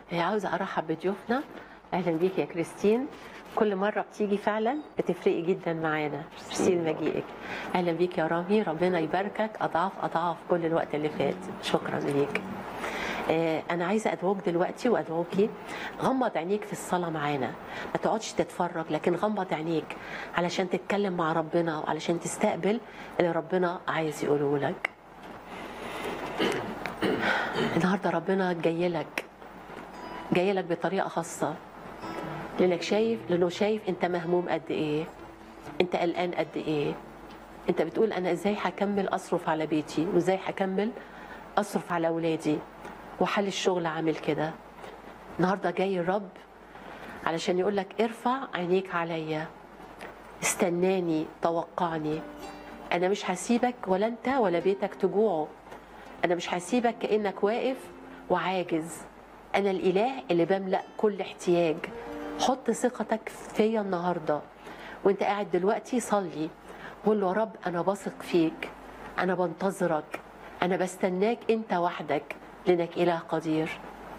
عاوزة أرحب بضيوفنا أهلا بيك يا كريستين كل مرة بتيجي فعلا بتفرقي جدا معانا ميرسي لمجيئك أهلا بيك يا رامي ربنا يباركك أضعاف أضعاف كل الوقت اللي فات شكرا ليك آه، أنا عايزة أدعوك دلوقتي وأدعوكي غمض عينيك في الصلاة معانا ما تقعدش تتفرج لكن غمض عينيك علشان تتكلم مع ربنا وعلشان تستقبل اللي ربنا عايز يقوله لك النهارده ربنا جاي لك جاي لك بطريقه خاصه لانك شايف لانه شايف انت مهموم قد ايه انت قلقان قد ايه انت بتقول انا ازاي هكمل اصرف على بيتي وازاي هكمل اصرف على اولادي وحال الشغل عامل كده النهارده جاي الرب علشان يقول لك ارفع عينيك عليا استناني توقعني انا مش هسيبك ولا انت ولا بيتك تجوعوا انا مش هسيبك كانك واقف وعاجز انا الاله اللي بملا كل احتياج حط ثقتك فيا النهارده وانت قاعد دلوقتي صلي قول له يا رب انا بثق فيك انا بنتظرك انا بستناك انت وحدك لانك اله قدير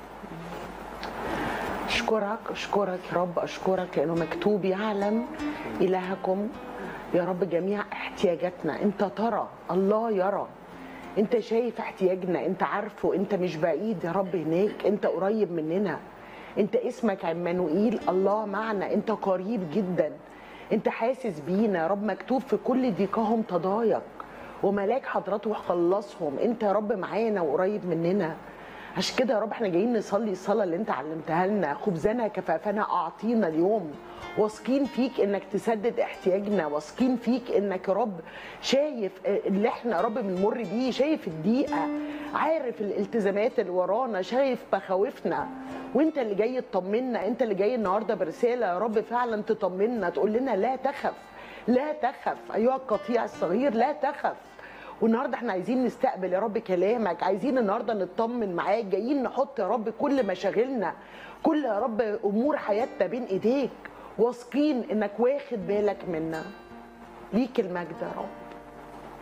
اشكرك اشكرك يا رب اشكرك لانه مكتوب يعلم الهكم يا رب جميع احتياجاتنا انت ترى الله يرى انت شايف احتياجنا انت عارفه انت مش بعيد يا رب هناك انت قريب مننا انت اسمك عمانوئيل الله معنا انت قريب جدا انت حاسس بينا يا رب مكتوب في كل ضيقهم تضايق وملاك حضرته خلصهم انت يا رب معانا وقريب مننا عشان كده يا رب احنا جايين نصلي الصلاه اللي انت علمتها لنا خبزنا كفافنا اعطينا اليوم واثقين فيك انك تسدد احتياجنا واثقين فيك انك يا رب شايف اللي احنا يا رب بنمر بيه شايف الضيقه عارف الالتزامات اللي ورانا شايف مخاوفنا وانت اللي جاي تطمنا انت اللي جاي النهارده برساله يا رب فعلا تطمنا تقول لنا لا تخف لا تخف ايها القطيع الصغير لا تخف والنهارده احنا عايزين نستقبل يا رب كلامك عايزين النهارده نطمن معاك جايين نحط يا رب كل مشاغلنا كل يا رب امور حياتنا بين ايديك واثقين انك واخد بالك منا ليك المجد يا رب